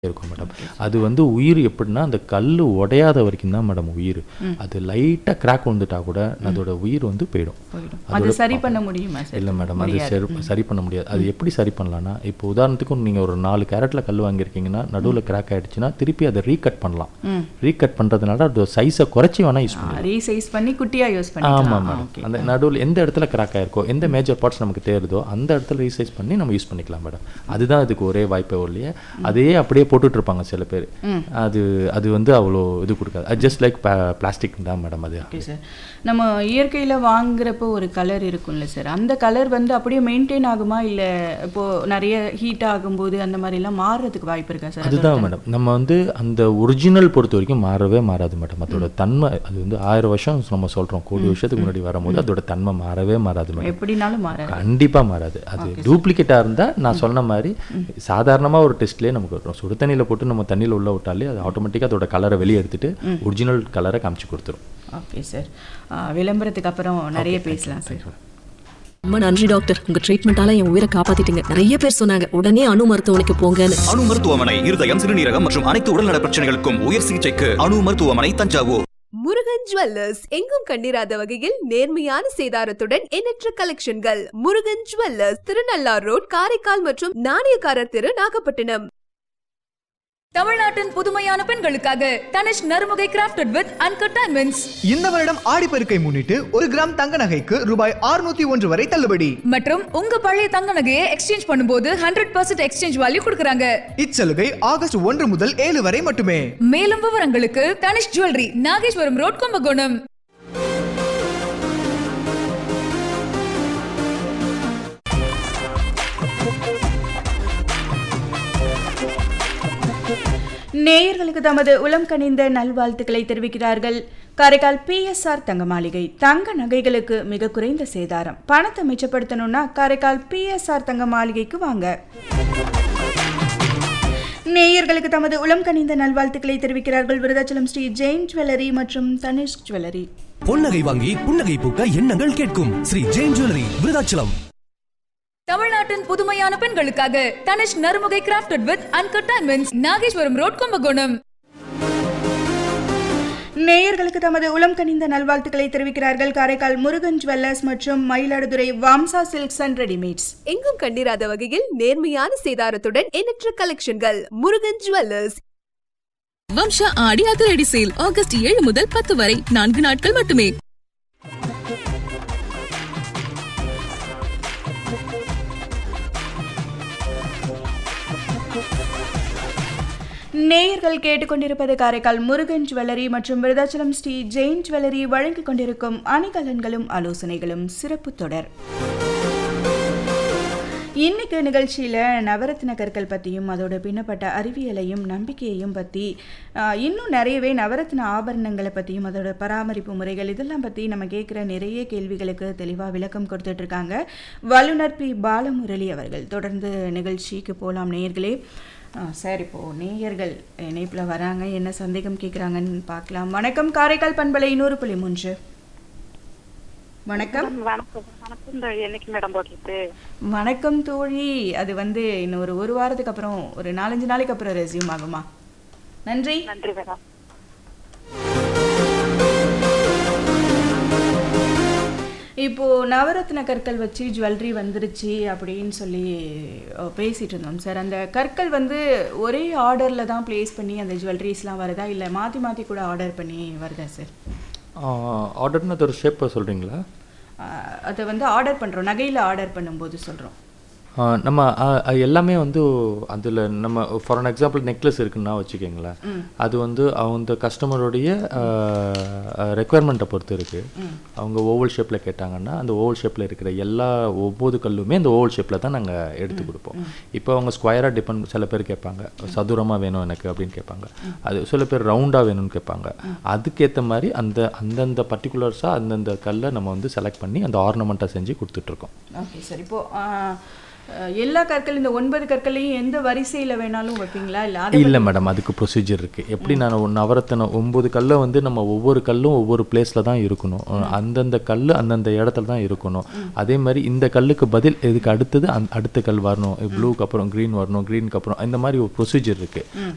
இருக்கும் மேடம் அது வந்து உயிர் எப்படின்னா அந்த கல் உடையாத வரைக்கும் தான் மேடம் உயிர் அது லைட்டாக கிராக் வந்துட்டா கூட அதோட உயிர் வந்து போயிடும் போயிடும் அது சரி பண்ண முடியுமா சார் இல்லை மேடம் அது சரி சரி பண்ண முடியாது அது எப்படி சரி பண்ணலாம்னா இப்போ உதாரணத்துக்கு நீங்கள் ஒரு நாலு கேரட்டில் கல் வாங்கியிருக்கீங்கன்னா நடுவில் கிராக் ஆயிடுச்சுன்னா திருப்பி அதை ரீகட் பண்ணலாம் ம் ரீகட் பண்ணுறதுனால அதோட சைஸை குறைச்சி வேணால் யூஸ் பண்ணலாம் ரீசைஸ் பண்ணி குட்டியா யூஸ் ஆமாம் பண்ணிக்கலாம் மேடம் ஓகே அந்த நடுவில் எந்த இடத்துல கிராக் ஆயிருக்கோ எந்த மேஜர் பார்ட்ஸ் நமக்கு தேருதோ அந்த இடத்துல ரீசைஸ் பண்ணி நம்ம யூஸ் பண்ணிக்கலாம் மேடம் அதுதான் இதுக்கு ஒரே வாய்ப்பே ஒழிய அதையே அப்படியே போட்டுட்டு இருப்பாங்க சில பேர் அது அது வந்து அவ்வளோ இது கொடுக்காது அது ஜஸ்ட் லைக் பிளாஸ்டிக் தான் மேடம் அது ஓகே சார் நம்ம இயற்கையில வாங்குறப்போ ஒரு கலர் இருக்கும்ல சார் அந்த கலர் வந்து அப்படியே மெயின்டைன் ஆகுமா இல்ல இப்போ நிறைய ஹீட் ஆகும்போது அந்த மாதிரி எல்லாம் மாறுறதுக்கு வாய்ப்பு இருக்கா சார் அதுதான் மேடம் நம்ம வந்து அந்த ஒரிஜினல் பொறுத்த வரைக்கும் மாறவே மாறாது மேடம் அதோட தன்மை அது வந்து ஆயிரம் வருஷம் நம்ம சொல்றோம் கோடி வருஷத்துக்கு முன்னாடி வரும்போது அதோட தன்மை மாறவே மாறாது மேடம் எப்படினாலும் மாற கண்டிப்பா மாறாது அது டூப்ளிகேட்டா இருந்தா நான் சொன்ன மாதிரி சாதாரணமா ஒரு டெஸ்ட்லயே நமக்கு வரும் சுடு தண்ணியில போட்டு நம்ம தண்ணியில உள்ள விட்டாலே அது ஆட்டோமேட்டிக்கா அதோட கலரை வெளியே எடுத்துட்டு ஒரிஜினல் கலரை காமிச்சு கொடுத்துரும் ஓகே சார் விளம்பரத்துக்கு அப்புறம் நிறைய பேசலாம் சார் ரொம்ப நன்றி டாக்டர் உங்க ட்ரீட்மெண்டால என் உயிரை காப்பாத்திட்டீங்க நிறைய பேர் சொன்னாங்க உடனே அணு மருத்துவமனைக்கு போங்கன்னு அணு மருத்துவமனை இருதயம் சிறுநீரகம் மற்றும் அனைத்து உடல்நல பிரச்சனைகளுக்கும் உயர் சிகிச்சைக்கு அணு மருத்துவமனை தஞ்சாவூர் முருகன் ஜுவல்லர்ஸ் எங்கும் கண்டிராத வகையில் நேர்மையான சேதாரத்துடன் எண்ணற்ற கலெக்ஷன்கள் முருகன் ஜுவல்லர்ஸ் திருநள்ளார் ரோட் காரைக்கால் மற்றும் நாணயக்காரர் தெரு நாகப்பட்டினம் தமிழ்நாட்டின் புதுமையான பெண்களுக்காக Tanishq Narumugai crafted with uncut diamonds இந்த வருடம் ஆடிப்பெருக்கை முன்னிட்டு ஒரு கிராம் தங்க நகைக்கு ரூபாய் 601 ஒன்று வரை தள்ளுபடி மற்றும் உங்க பழைய தங்க நகையை எக்ஸ்சேஞ்ச் பண்ணும்போது ஹண்ட்ரட் பர்சன்ட் எக்ஸ்சேஞ்ச் வேல்யூ கொடுக்குறாங்க இச்சலுகை ஆகஸ்ட் ஒன்று முதல் ஏழு வரை மட்டுமே மேலும் விவரங்களுக்கு தனிஷ் ஜுவல்லரி நாகேஸ்வரம் ரோட் கும்பகோணம் நேயர்களுக்கு தமது உளம் கனிந்த நல்வாழ்த்துக்களை தெரிவிக்கிறார்கள் காரைக்கால் பிஎஸ்ஆர் தங்க மாளிகை தங்க நகைகளுக்கு மிக குறைந்த சேதாரம் பணத்தை மிச்சப்படுத்தணும்னா காரைக்கால் பிஎஸ்ஆர் தங்க மாளிகைக்கு வாங்க நேயர்களுக்கு தமது உளம் கனிந்த நல்வாழ்த்துக்களை தெரிவிக்கிறார்கள் விருதாச்சலம் ஸ்ரீ ஜெயின் ஜுவல்லரி மற்றும் தனிஷ் ஜுவல்லரி பொன்னகை வாங்கி புன்னகை பூக்க எண்ணங்கள் கேட்கும் ஸ்ரீ ஜெயின் ஜுவல்லரி விருதாச்சலம் தமிழ்நாட்டின் புதுமையான பெண்களுக்காக Tanishq Narumugai crafted with uncut diamonds Nageswaram road Kumbakonam நேயர்களுக்கு தமது உளம் கனிந்த நல்வாழ்த்துக்களை தெரிவிக்கிறார்கள் காரைக்கால் முருகன் ஜுவல்லர்ஸ் மற்றும் Mayiladuthurai Vamsa silks and readymades எங்கும் கண்டிராத வகையில் நேர்மையான சேதாரத்துடன் எண்ணற்ற கலெக்ஷன்கள் முருகன் ஜுவல்லர்ஸ் வம்சா ஆடி அதிரடி சேல் ஆகஸ்ட் ஏழு முதல் பத்து வரை நான்கு நாட்கள் மட்டுமே நேயர்கள் கேட்டுக்கொண்டிருப்பது காரைக்கால் முருகன் ஜுவல்லரி மற்றும் விருதாச்சலம் ஸ்ரீ ஜெயின் ஜுவல்லரி வழங்கிக் கொண்டிருக்கும் அணிகலன்களும் ஆலோசனைகளும் சிறப்பு தொடர் இன்னைக்கு நிகழ்ச்சியில் நவரத்ன கற்கள் பற்றியும் அதோட பின்னப்பட்ட அறிவியலையும் நம்பிக்கையையும் பற்றி ஆஹ், இன்னும் நிறையவே நவரத்ன ஆபரணங்களை பற்றியும் அதோட பராமரிப்பு முறைகள் இதெல்லாம் பற்றி நம்ம கேட்குற நிறைய கேள்விகளுக்கு தெளிவாக விளக்கம் கொடுத்துட்டு இருக்காங்க வல்லுனர் பி பாலமுரளி அவர்கள் தொடர்ந்து நிகழ்ச்சிக்கு போகலாம் நேயர்களே ஆ, சார் இப்போ நேயர்கள் இணைப்பில் வராங்க என்ன சந்தேகம் கேட்குறாங்கன்னு பார்க்கலாம் வணக்கம் காரைக்கால் பண்பலை நூறு புள்ளி மூன்று வணக்கம் வணக்கம் வணக்கம் தோழி என்னைக்கு மேடம் போட்டுருக்கு வணக்கம் தோழி அது வந்து இன்னும் ஒரு ஒரு வாரத்துக்கு அப்புறம் ஒரு நாலஞ்சு நாளைக்கு அப்புறம் ரெஸ்யூம் ஆகுமா நன்றி நன்றி மேடம் இப்போ நவரத்ன கற்கள் வச்சு ஜுவல்லரி வந்துருச்சு அப்படின்னு சொல்லி அஹ், பேசிட்டு இருந்தோம் சார் அந்த கற்கள் வந்து ஒரே ஆர்டர்ல தான் ப்ளேஸ் பண்ணி அந்த ஜுவல்லரிஸ்லாம் வருதா இல்லை மாற்றி மாற்றி கூட ஆர்டர் பண்ணி வருதா சார் ஆர்டர்னு அது ஒரு ஷேப்பை சொல்றீங்களா அஹ், அதை வந்து ஆர்டர் பண்ணுறோம் நகையில் ஆர்டர் பண்ணும்போது சொல்கிறோம் ஆ, நம்ம ஆ, அது எல்லாமே வந்து அதில் நம்ம ஃபார் அன் எக்ஸாம்பிள் நெக்லஸ் இருக்குன்னா வச்சுக்கோங்களேன் அது வந்து அவங்க கஸ்டமருடைய ரெக்குயர்மெண்ட்டை பொறுத்து இருக்குது அவங்க ஓவல் ஷேப்பில் கேட்டாங்கன்னா அந்த ஓவல் ஷேப்பில் இருக்கிற எல்லா ஒவ்வொரு கல்லுமே அந்த ஓவல் ஷேப்பில் தான் நாங்கள் எடுத்து கொடுப்போம் இப்போ அவங்க ஸ்கொயராக டிபெண்ட் சில பேர் கேட்பாங்க சதுரமாக வேணும் எனக்கு அப்படின்னு கேட்பாங்க அது சில பேர் ரவுண்டாக வேணும்னு கேட்பாங்க அதுக்கேற்ற மாதிரி அந்த அந்தந்த பர்டிகுலர்ஸாக அந்தந்த கல்லை நம்ம வந்து செலக்ட் பண்ணி அந்த ஆர்னமெண்ட்டை செஞ்சு கொடுத்துட்ருக்கோம் ஓகே சார் இப்போ அஹ், அஹ், எல்லா கற்கள் இந்த ஒன்பது கற்களையும் எந்த வரிசையில் வேணாலும் வைப்பீங்களா இல்லை அதை இல்லை மேடம் அதுக்கு ப்ரொசீஜர் இருக்குது எப்படி நான் ஒரு நவரத்தின ஒம்பது கல்லை வந்து நம்ம ஒவ்வொரு கல்லும் ஒவ்வொரு பிளேஸில் தான் இருக்கணும் அந்தந்த கல் அந்தந்த இடத்துல தான் இருக்கணும் அதே மாதிரி இந்த கல்லுக்கு பதில் இதுக்கு அடுத்தது அந் அடுத்த கல் வரணும் ப்ளூக்கு அப்புறம் க்ரீன் வரணும் க்ரீனுக்கு அப்புறம் இந்த மாதிரி ஒரு ப்ரொசீஜர் இருக்குது